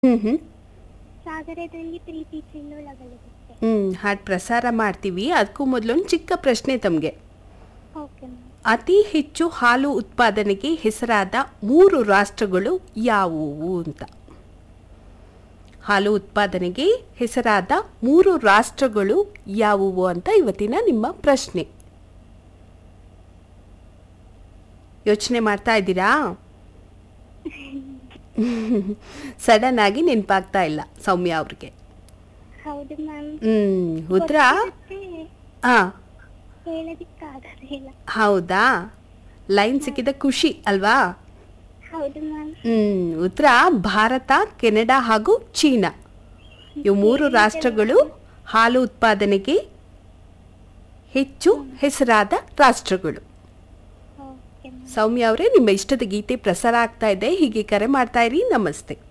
ಹ್ಞೂ ಹ್ಞೂ ಸಾಗರದಲ್ಲಿ ಪ್ರೀತಿ ಚೆಲ್ಲುಳಗಳಿರುತ್ತೆ ಹ್ಞೂ ಹಾಡು ಪ್ರಸಾರ ಮಾಡ್ತೀವಿ ಅದಕ್ಕೂ ಮೊದಲು ಒಂದು ಚಿಕ್ಕ ಪ್ರಶ್ನೆ ತಮಗೆ ಓಕೆ ಮ್ಯಾಮ್ ಅತಿ ಹೆಚ್ಚು ಹಾಲು ಉತ್ಪಾದನೆಗೆ ಹೆಸರಾದ ಮೂರು ರಾಷ್ಟ್ರಗಳು ಯಾವುವು ಅಂತ ಹಾಲು ಉತ್ಪಾದನೆಗೆ ಹೆಸರಾದ ಮೂರು ರಾಷ್ಟ್ರಗಳು ಯಾವುವು ಅಂತ ಇವತ್ತಿನ ನಿಮ್ಮ ಪ್ರಶ್ನೆ ಯೋಚನೆ ಮಾಡ್ತಾ ಇದ್ದೀರಾ ಸಡನ್ ಆಗಿ ನೆನಪಾಗ್ತಾ ಇಲ್ಲ ಸೌಮ್ಯ ಅವ್ರಿಗೆ ಹೌದು ಮ್ಯಾಮ್ ಹ್ಮ್ ಉತ್ತರ ಗೊತ್ತಿರುತ್ತೆ, ಹಾ ಹೇಳೋದಿಕ್ಕಾಗೋದಿಲ್ಲ ಹೌದಾ ಲೈನ್ ಸಿಕ್ಕಿದ ಖುಷಿ ಅಲ್ವಾ ಹೌದು ಮ್ಯಾಮ್ ಹ್ಮ್ ಉತ್ತರ ಭಾರತ ಕೆನಡಾ ಹಾಗೂ ಚೀನಾ ಇವು ಮೂರು ರಾಷ್ಟ್ರಗಳು ಹಾಲು ಉತ್ಪಾದನೆಗೆ ಹೆಚ್ಚು ಹೆಸರಾದ ರಾಷ್ಟ್ರಗಳು ಓಕೆ ಮ್ಯಾಮ್ ಸೌಮ್ಯ ಅವರೇ ನಿಮ್ಮ ಇಷ್ಟದ ಗೀತೆ ಪ್ರಸಾರ ಆಗ್ತಾ ಇದೆ ಹೀಗೆ ಕರೆ ಮಾಡ್ತಾ ಇರಿ ನಮಸ್ತೆ